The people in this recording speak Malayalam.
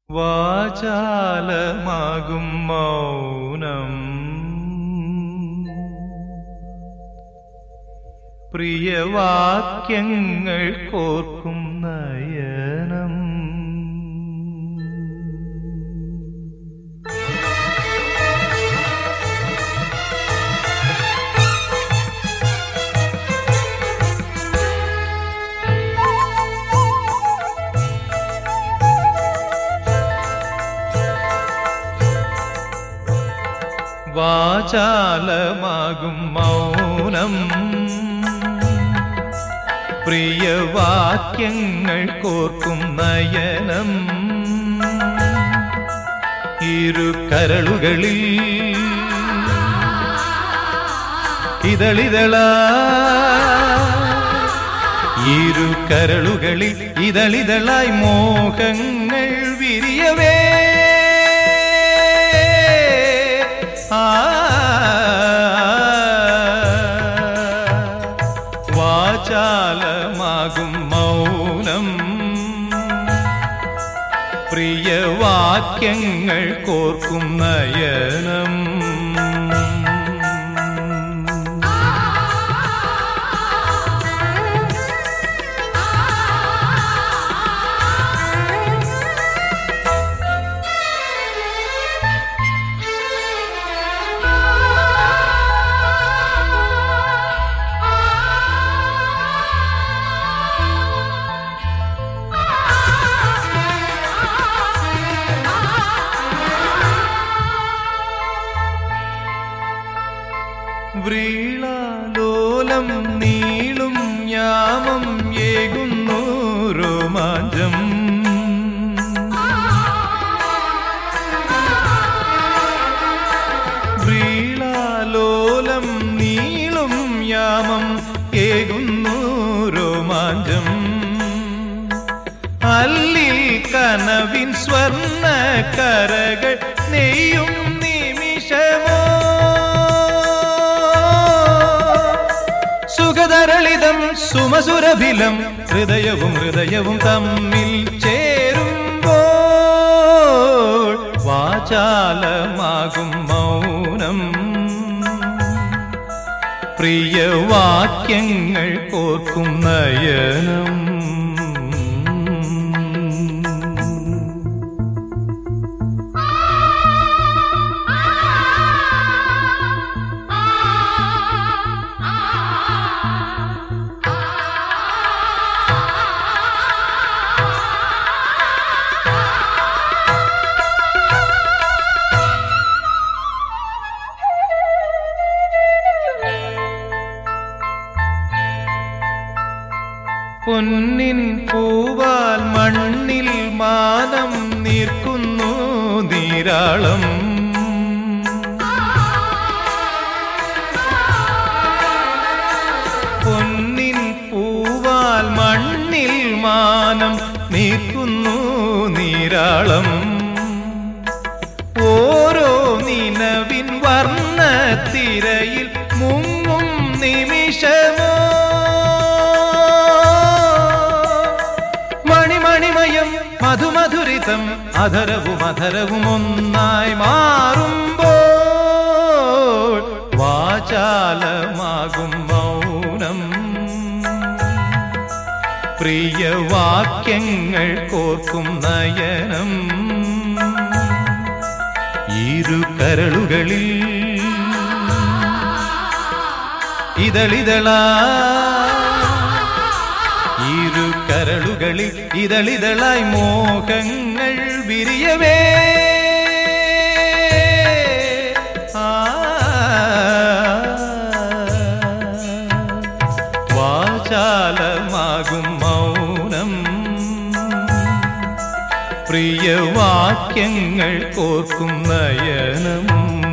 വാചാലമാകും മൗനം പ്രിയവാക്യങ്ങൾ കോർക്കും നയനം വാചാലമാകും മൗനം പ്രിയവാക്യങ്ങൾ കോർക്കും നയനം ഇരു കരളുകളിൽ ഇതളിതള ഇരു കരളുകളിൽ ഇതളിതളായി മോഹങ്ങൾ വിരിയവേ ആ വാചാലമാകും മൗനം പ്രിയവാക്യങ്ങൾ കോർക്കും നയനം വ്രീളാലോലം നീളും യാമം ഏകുന്നു രോമാഞ്ചം വ്രീളാലോലം നീളും യാമം ഏകുന്നു രോമാഞ്ചം അല്ലിൽ കനവിൻ സ്വർണ്ണ കരകൾ നെയ്യും നിമിഷമോ സുഖതരളിതം സുമസുരഭിലം ഹൃദയവും ഹൃദയവും തമ്മിൽ ചേരുമ്പോൾ വാചാലമാകും മൗനം പ്രിയവാക്യങ്ങൾ കോർക്കും നയനം പൊന്നിൻ പൂവാൽ മണ്ണിൽ മാനം നീർക്കുന്നു നീരാളം പൊന്നിൻ പൂവാൽ മണ്ണിൽ മാനം നീർക്കുന്നു നീരാളം ഓരോ നിലവിൻ വർണ്ണത്തിരയിൽ മുങ്ങും നിമിഷമോ മണിമണിമയം മധുമധുരിതം അധരവും അധരവും ഒന്നായി മാറുമ്പോൾ വാചാലമാകും മൗനം പ്രിയവാക്യങ്ങൾ കോർക്കും നയനം ഇരു കരളുകളിൽ ഇതളിതളാ ഇരു കരളുകളിൽ ഇതളിതളായി മോഹങ്ങൾ വിരിയവേ ആ വാചാലമാകും മൗനം പ്രിയവാക്യങ്ങൾ കോർക്കും നയനം